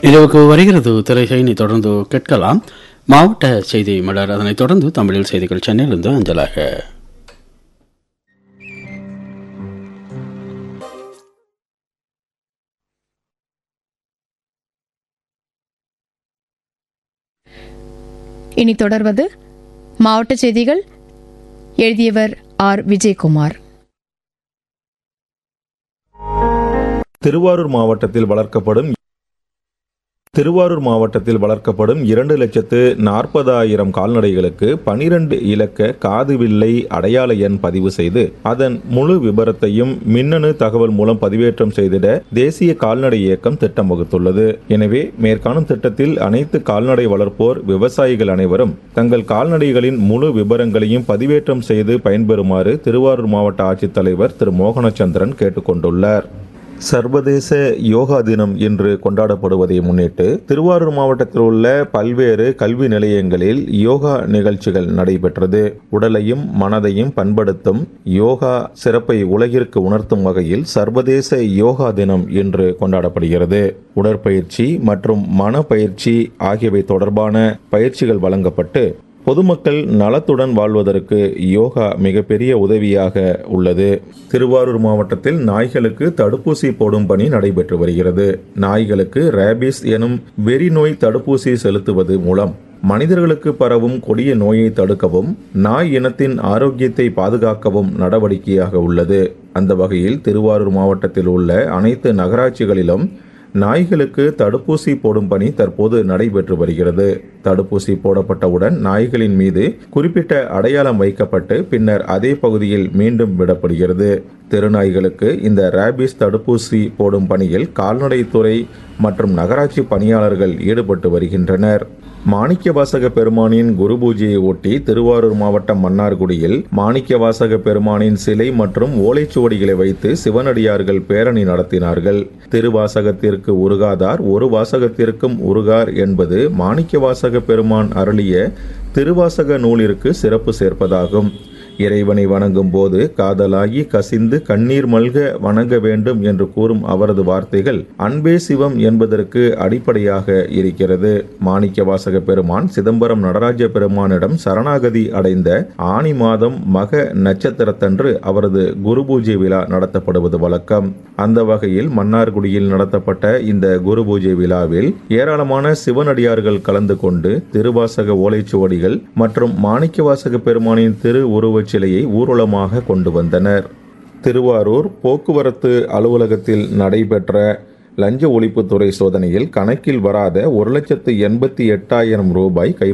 இரவுக்கு வருகிறது திரைசைனை தொடர்ந்து கேட்கலாம் மாவட்ட செய்தி மலர் அதனைத் தொடர்ந்து தமிழில் செய்திகள் சென்னையிலிருந்து அஞ்சலாக இனி தொடர்வது மாவட்ட செய்திகள் எழுதியவர் ஆர் விஜயகுமார் திருவாரூர் மாவட்டத்தில் வளர்க்கப்படும் திருவாரூர் மாவட்டத்தில் வளர்க்கப்படும் இரண்டு லட்சத்து நாற்பதாயிரம் கால்நடைகளுக்கு பனிரெண்டு இலக்க காதுவில்லை அடையாள எண் பதிவு செய்து அதன் முழு விபரத்தையும் மின்னணு தகவல் மூலம் பதிவேற்றம் செய்திட தேசிய கால்நடை இயக்கம் திட்டம் வகுத்துள்ளது எனவே மேற்காணும் திட்டத்தில் அனைத்து கால்நடை வளர்ப்போர் விவசாயிகள் அனைவரும் தங்கள் கால்நடைகளின் முழு விபரங்களையும் பதிவேற்றம் செய்து பயன்பெறுமாறு திருவாரூர் மாவட்ட ஆட்சித்தலைவர் திரு மோகனச்சந்திரன் கேட்டுக்கொண்டுள்ளார் சர்வதேச யோகா தினம் இன்று கொண்டாடப்படுவதை முன்னிட்டு திருவாரூர் மாவட்டத்தில் உள்ள பல்வேறு கல்வி நிலையங்களில் யோகா நிகழ்ச்சிகள் நடைபெற்றது உடலையும் மனதையும் பண்படுத்தும் யோகா சிறப்பை உலகிற்கு உணர்த்தும் வகையில் சர்வதேச யோகா தினம் இன்று கொண்டாடப்படுகிறது உடற்பயிற்சி மற்றும் மனப்பயிற்சி ஆகியவை தொடர்பான பயிற்சிகள் வழங்கப்பட்டு பொதுமக்கள் நலத்துடன் வாழ்வதற்கு யோகா மிகப்பெரிய உதவியாக உள்ளது திருவாரூர் மாவட்டத்தில் நாய்களுக்கு தடுப்பூசி போடும் பணி நடைபெற்று வருகிறது நாய்களுக்கு ரேபிஸ் எனும் வெறி நோய் தடுப்பூசி செலுத்துவது மூலம் மனிதர்களுக்கு பரவும் கொடிய நோயை தடுக்கவும் நாய் இனத்தின் ஆரோக்கியத்தை பாதுகாக்கவும் நடவடிக்கையாக உள்ளது அந்த வகையில் திருவாரூர் மாவட்டத்தில் உள்ள அனைத்து நகராட்சிகளிலும் நாய்களுக்கு தடுப்பூசி போடும் பணி தற்போது நடைபெற்று வருகிறது தடுப்பூசி போடப்பட்டவுடன் நாய்களின் மீது குறிப்பிட்ட அடையாளம் வைக்கப்பட்டு பின்னர் அதே பகுதியில் மீண்டும் விடப்படுகிறது தெருநாய்களுக்கு இந்த ரேபிஸ் தடுப்பூசி போடும் பணியில் கால்நடைத்துறை மற்றும் நகராட்சி பணியாளர்கள் ஈடுபட்டு வருகின்றனர் மாணிக்கவாசக பெருமானின் குரு பூஜையை ஒட்டி திருவாரூர் மாவட்டம் மன்னார்குடியில் மாணிக்கவாசக பெருமானின் சிலை மற்றும் ஓலைச்சுவடிகளை வைத்து சிவனடியார்கள் பேரணி நடத்தினார்கள் திருவாசகத்திற்கு உருகாதார் ஒரு வாசகத்திற்கும் உருகார் என்பது மாணிக்கவாசக பெருமான் அருளிய திருவாசக நூலிற்கு சிறப்பு சேர்ப்பதாகும் இறைவனை வணங்கும் போது காதலாகி கசிந்து கண்ணீர் மல்க வணங்க வேண்டும் என்று கூறும் அவரது வார்த்தைகள் அன்பே சிவம் என்பதற்கு அடிப்படையாக இருக்கிறது மாணிக்க வாசக பெருமான் சிதம்பரம் நடராஜ பெருமானிடம் சரணாகதி அடைந்த ஆணி மாதம் மக நட்சத்திரத்தன்று அவரது குரு பூஜை விழா நடத்தப்படுவது வழக்கம் அந்த வகையில் மன்னார்குடியில் நடத்தப்பட்ட இந்த குரு பூஜை விழாவில் ஏராளமான சிவனடியார்கள் கலந்து கொண்டு திருவாசக ஓலைச்சுவடிகள் மற்றும் மாணிக்கவாசக பெருமானின் திரு உருவச் சிலையை ஊர்வலமாக கொண்டு வந்தனர் திருவாரூர் போக்குவரத்து அலுவலகத்தில் நடைபெற்ற லஞ்ச ஒழிப்புத்துறை சோதனையில் கணக்கில் வராத ஒரு லட்சத்து எண்பத்தி எட்டாயிரம் ரூபாய் கை